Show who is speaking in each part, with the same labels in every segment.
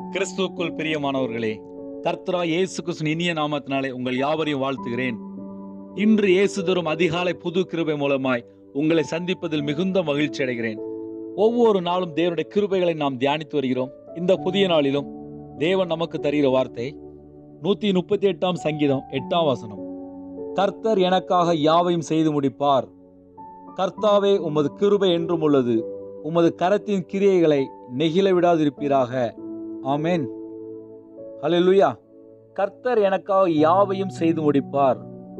Speaker 1: கிறிஸ்துவுக்குள் பிரியமானவர்களே கர்த்தரா இயேசு கிறிஸ்துவின் இனிய நாமத்தினாலே உங்கள் யாவரையும் வாழ்த்துகிறேன் இன்று இயேசு தரும் அதிகாலை புது கிருபை மூலமாய் உங்களை சந்திப்பதில் மிகுந்த மகிழ்ச்சி அடைகிறேன் ஒவ்வொரு நாளும் தேவனுடைய கிருபைகளை நாம் தியானித்து வருகிறோம் இந்த புதிய நாளிலும் தேவன் நமக்கு தருகிற வார்த்தை நூத்தி முப்பத்தி எட்டாம் சங்கீதம் எட்டாம் வசனம் கர்த்தர் எனக்காக யாவையும் செய்து முடிப்பார் கர்த்தாவே உமது கிருபை என்றும் உள்ளது உமது கரத்தின் கிரியைகளை நெகிழ விடாதிருப்பீராக ஆமென் ஹalleluya கர்த்தர் எனக்காக யாவையும் செய்து முடிப்பார்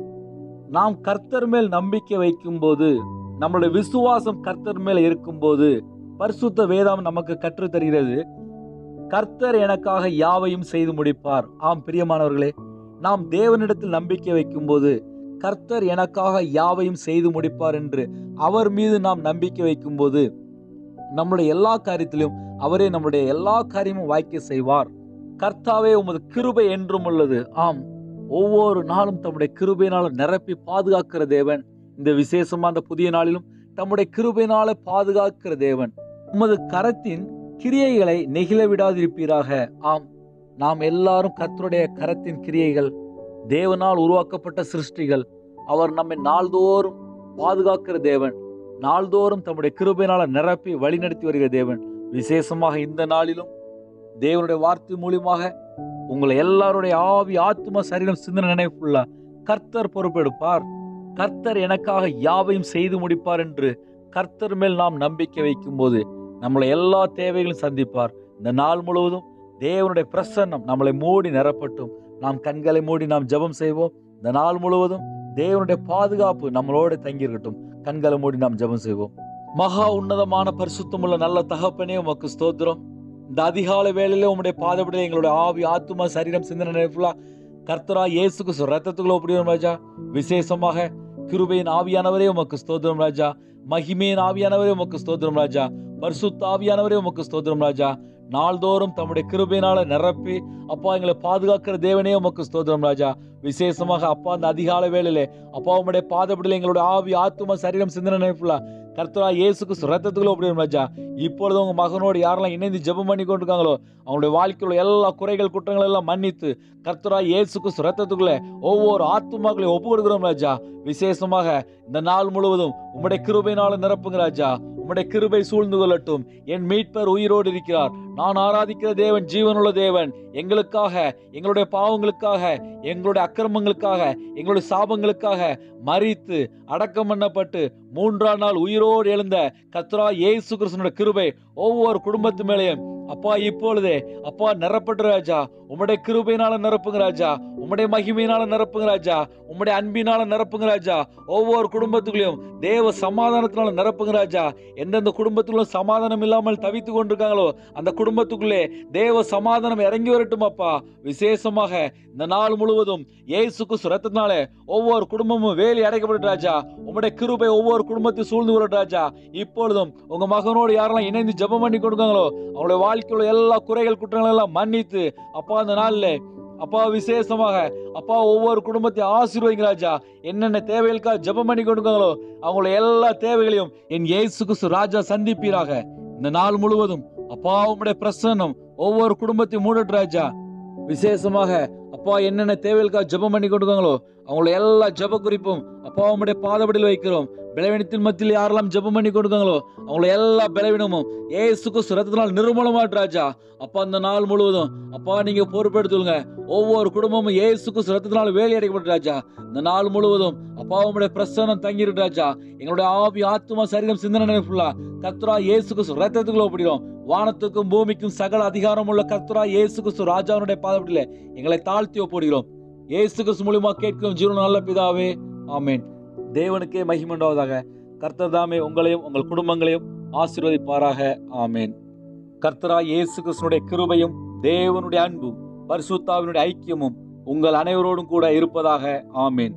Speaker 1: நாம் கர்த்தர் மேல் நம்பிக்கை வைக்கும்போது நம்மளுடைய விசுவாசம் கர்த்தர் மேல் இருக்கும்போது பரிசுத்த வேதம் நமக்கு கற்றுத் தருகிறது கர்த்தர் எனக்காக யாவையும் செய்து முடிப்பார் ஆம் பிரியமானவர்களே நாம் தேவனிடத்தில் நம்பிக்கை வைக்கும்போது கர்த்தர் எனக்காக யாவையும் செய்து முடிப்பார் என்று அவர் மீது நாம் நம்பிக்கை வைக்கும்போது நம்முடைய எல்லா காரியத்திலும் அவரே நம்முடைய எல்லா காரியமும் வாய்க்க செய்வார் கர்த்தாவே உமது கிருபை என்றும் உள்ளது ஆம் ஒவ்வொரு நாளும் தம்முடைய கிருபையினால நிரப்பி பாதுகாக்கிற தேவன் இந்த விசேஷமா அந்த புதிய நாளிலும் தம்முடைய கிருபையினால பாதுகாக்கிற தேவன் உமது கரத்தின் கிரியைகளை நெகிழ விடாதிருப்பீராக ஆம் நாம் எல்லாரும் கர்த்தருடைய கரத்தின் கிரியைகள் தேவனால் உருவாக்கப்பட்ட சிருஷ்டிகள் அவர் நம்மை நாள்தோறும் பாதுகாக்கிற தேவன் நாள்தோறும் தம்முடைய கிருபையினால நிரப்பி வழிநடத்தி வருகிற தேவன் விசேஷமாக இந்த நாளிலும் தேவனுடைய வார்த்தை மூலியமாக உங்களை எல்லாருடைய ஆவி ஆத்ம சரீரம் சிந்தனை நினைப்புள்ள கர்த்தர் பொறுப்பெடுப்பார் கர்த்தர் எனக்காக யாவையும் செய்து முடிப்பார் என்று கர்த்தர் மேல் நாம் நம்பிக்கை வைக்கும்போது நம்மளை எல்லா தேவைகளையும் சந்திப்பார் இந்த நாள் முழுவதும் தேவனுடைய பிரசன்னம் நம்மளை மூடி நிரப்பட்டும் நாம் கண்களை மூடி நாம் ஜெபம் செய்வோம் இந்த நாள் முழுவதும் தேவனுடைய பாதுகாப்பு நம்மளோட தங்கியிருக்கட்டும் கண்களை மூடி நாம் ஜெபம் செய்வோம் மகா உன்னதமான பரிசுத்தமுள்ள நல்ல தகப்பனே உமக்கு ஸ்தோத்திரம் இந்த அதிகாலை வேளையில உம்முடைய பாதப்படியில் எங்களுடைய ஆவி ஆத்துமா சரீரம் சிந்தனை நினைப்புலா கர்த்தரா இயேசுக்கு ரத்தத்துக்குள்ள ஒப்பிடுவோம் ராஜா விசேஷமாக கிருபையின் ஆவியானவரே உமக்கு ஸ்தோத்திரம் ராஜா மகிமையின் ஆவியானவரே உமக்கு ஸ்தோத்திரம் ராஜா பரிசுத்த ஆவியானவரே உமக்கு ஸ்தோத்திரம் ராஜா நாள்தோறும் தம்முடைய கிருபையினால நிரப்பி அப்பா எங்களை பாதுகாக்கிற தேவனே உமக்கு ஸ்தோத்திரம் ராஜா விசேஷமாக அப்பா அந்த அதிகாலை வேளையிலே அப்பா உம்முடைய பாதப்படியில் எங்களுடைய ஆவி ஆத்துமா சரீரம் சிந்தனை நினைப்புலா கர்த்தரா இயேசுக்கு ரத்தத்துக்குள்ள ஒப்பிடுவோம் ராஜா இப்பொழுது உங்க மகனோடு யாரெல்லாம் இணைந்து ஜெபம் பண்ணி கொண்டிருக்காங்களோ அவங்களுடைய வாழ்க்கையில எல்லா குறைகள் குற்றங்கள் எல்லாம் மன்னித்து கர்த்தரா இயேசுக்கு ரத்தத்துக்குள்ள ஒவ்வொரு ஆத்துமாக்களையும் ஒப்பு கொடுக்கிறோம் ராஜா விசேஷமாக இந்த நாள் முழுவதும் உம்முடைய கிருபையினால நிரப்புங்க ராஜா உம்முடைய கிருபை சூழ்ந்து கொள்ளட்டும் என் மீட்பர் உயிரோடு இருக்கிறார் நான் ஆராதிக்கிற தேவன் ஜீவனுள்ள தேவன் எங்களுக்காக எங்களுடைய பாவங்களுக்காக எங்களுடைய அக்கிரமங்களுக்காக எங்களுடைய சாபங்களுக்காக மறித்து அடக்கம் பண்ணப்பட்டு மூன்றாம் நாள் உயிரோடு எழுந்த கத்ரா இயேசு கிறிஸ்தனுடைய கிருபை ஒவ்வொரு குடும்பத்து மேலேயும் அப்பா இப்பொழுதே அப்பா நிரப்பட்டு ராஜா உம்முடைய கிருபையினால நிரப்புங்க ராஜா உம்முடைய மகிமையினால நிரப்புங்க ராஜா உம்முடைய அன்பினால நிரப்புங்க ராஜா ஒவ்வொரு குடும்பத்துக்குள்ளேயும் தேவ சமாதானத்தினால நிரப்புங்க ராஜா எந்தெந்த குடும்பத்துக்குள்ள சமாதானம் இல்லாமல் தவித்து கொண்டிருக்காங்களோ அந்த குடும்பத்துக்குள்ளே தேவ சமாதானம் இறங்கி வரட்டும் அப்பா விசேஷமாக இந்த நாள் முழுவதும் இயேசுக்கு சுரத்தினாலே ஒவ்வொரு குடும்பமும் வேலி அடைக்கப்பட்டு ராஜா உம்முடைய கிருபை ஒவ்வொரு குடும்பத்தையும் சூழ்ந்து கொள்ளட்டும் ராஜா இப்பொழுதும் உங்க மகனோடு யாரெல்லாம் இணைந்து ஜெபம் பண்ணி கொடுக்காங்களோ அவங்களுடைய வாழ்க்கையில எல்லா குறைகள் குற்றங்கள் எல்லாம் மன்னித்து அப்பா அந்த நாள்ல அப்பா விசேஷமாக அப்பா ஒவ்வொரு குடும்பத்தையும் ஆசீர்வதிங்க ராஜா என்னென்ன தேவைகளுக்காக ஜெபம் பண்ணி கொடுக்காங்களோ அவங்களுடைய எல்லா தேவைகளையும் என் இயேசு கிறிஸ்து ராஜா சந்திப்பீராக இந்த நாள் முழுவதும் அப்பா உம்முடைய பிரசன்னம் ஒவ்வொரு குடும்பத்தையும் மூடட்டு ராஜா விசேஷமாக அப்பா என்னென்ன தேவைகளுக்காக ஜெபம் பண்ணி கொடுக்காங்களோ அவங்களுடைய எல்லா ஜெப குறிப்பும் அப்பா உம்முடைய பாதபடியில் வைக்கிறோம் பலவீனத்தின் மத்தியில் யாரெல்லாம் ஜெபம் பண்ணி கொடுக்காங்களோ அவங்கள எல்லா பலவீனமும் ஏசுக்கு சுரத்தினால் நிர்மூலமாட்டு ராஜா அப்பா அந்த நாள் முழுவதும் அப்பா நீங்க பொறுப்பெடுத்துங்க ஒவ்வொரு குடும்பமும் ஏசுக்கு சுரத்தினால் வேலை அடைக்கப்பட்டு ராஜா இந்த நாள் முழுவதும் அப்பா உம்முடைய பிரசனம் தங்கிருக்கு ராஜா எங்களுடைய ஆவி ஆத்மா சரீரம் சிந்தனை நினைப்புள்ளா கத்ரா இயேசுக்கு ரத்தத்துக்குள்ள ஒப்பிடுறோம் வானத்துக்கும் பூமிக்கும் சகல அதிகாரம் உள்ள கர்த்தரா இயேசு கிறிஸ்து ராஜாவுடைய பாதப்படியில எங்களை தாழ்த்தி ஒப்படுகிறோம் இயேசு கிறிஸ்து மூலியமா கேட்கும் ஜீவன நல்ல பிதாவே ஆமேன் தேவனுக்கே மகிமண்டாவதாக கர்த்தர் தாமே உங்களையும் உங்கள் குடும்பங்களையும் ஆசீர்வதிப்பாராக ஆமேன் கர்த்தரா இயேசு கிறிஸ்துனுடைய கிருபையும் தேவனுடைய அன்பும் பரிசுத்தாவினுடைய ஐக்கியமும் உங்கள் அனைவரோடும் கூட இருப்பதாக ஆமேன்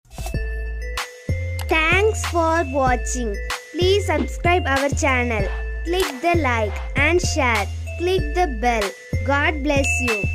Speaker 2: Thanks for watching. Please subscribe our channel. Click the like and share. Click the bell. God bless you.